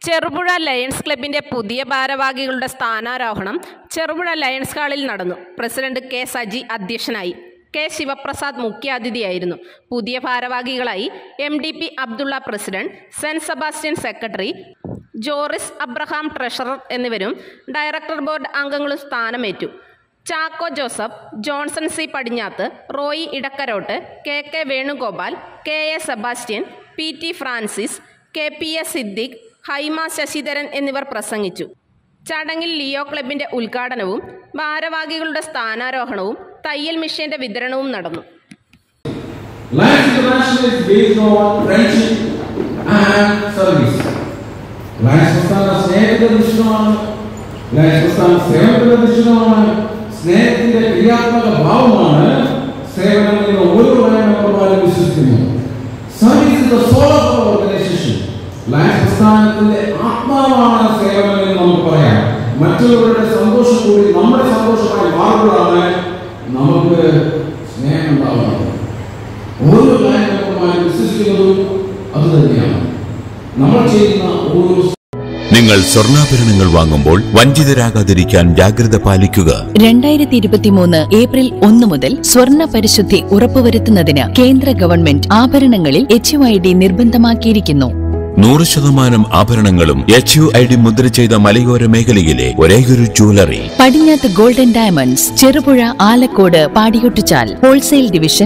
Cherupuzha lions ക്ലബിന്റെ പുതിയ ഭാരവാഹികളുടെ സ്ഥാനാരോഹണം ചെറുപുഴ ലയൺസ് ഹാളിൽ നടന്നു പ്രസിഡന്റ് കെ സജി അധ്യക്ഷനായി കെ ശിവപ്രസാദ് മുഖ്യാതിഥിയായിരുന്നു പുതിയ ഭാരവാഹികളായി M D P Abdulla president saint Sebastian secretary Joris Abraham treasurer എന്നിവരും ഡയറക്ടർ ബോർഡ് അംഗങ്ങളും സ്ഥാനമേറ്റു Chacko Joseph Johnson C Padinjath Roy Edakkarott K K Venugopal K A Sebastian P T Francis K P S Siddique Haima Sasidharan എന്നിവർ പ്രസംഗിച്ചു ചടങ്ങിൽ ലിയോ ക്ലബിന്റെ ഉദ്ഘാടനവും ഭാരവാഹികളുടെ സ്ഥാനാരോഹണവും തയ്യൽ മിഷ്യന്റെ വിതരണവും നടന്നു Life International is based on friendship and service. Lions പ്രസ്ഥാനം സ്നേഹത്തിന്റെ ദൃശ്യമാണ് ലയൺസ് പ്രസ്ഥാനം സേവനത്തിന്റെ ദൃശ്യമാണ് സ്നേഹത്തിന്റെ ക്രിയാത്മക ഭാവമാണ് സേവനം എന്ന് ഓരോ ലയൺ മെമ്പർമാരും വിശ്വസിക്കുന്നു service is the soul of organisation Lions പ്രസ്ഥാനത്തിന്റെ ആത്മാവാണ് സേവനം എന്ന് നമുക്ക് പറയാം മറ്റുള്ളവരുടെ സന്തോഷം കൂടി നമ്മുടെ സന്തോഷമായി മാറുമ്പോഴാണ് നമുക്ക് സ്നേഹം ഉണ്ടാവുന്നത് ഓരോ കാര്യങ്ങളും വിശ്വസിക്കുന്നതും അത് തന്നെയാണ് നമ്മൾ ചെയ്യുന്ന ഓരോ നിങ്ങൾ സ്വർണ്ണാഭരണങ്ങൾ വാങ്ങുമ്പോൾ വഞ്ചിതരാകാതിരിക്കാൻ ജാഗ്രത പാലിക്കുക രണ്ടായിരത്തി ഇരുപത്തിമൂന്ന് ഏപ്രിൽ ഒന്ന് മുതൽ സ്വർണ്ണ പരിശുദ്ധി ഉറപ്പുവരുത്തുന്നതിന് കേന്ദ്ര ഗവൺമെന്റ് ആഭരണങ്ങളിൽ എച്ച് ഐ ഡി നിർബന്ധമാക്കിയിരിക്കുന്നു നൂറ് ശതമാനം ആഭരണങ്ങളും എച്ച് യു ഐ ഡി മുദ്ര ചെയ്ത മലയോര മേഖലയിലെ ഒരേയൊരു jewellery Padinjath golden diamonds Cherupuzha Alakode Padiyottuchal wholesale division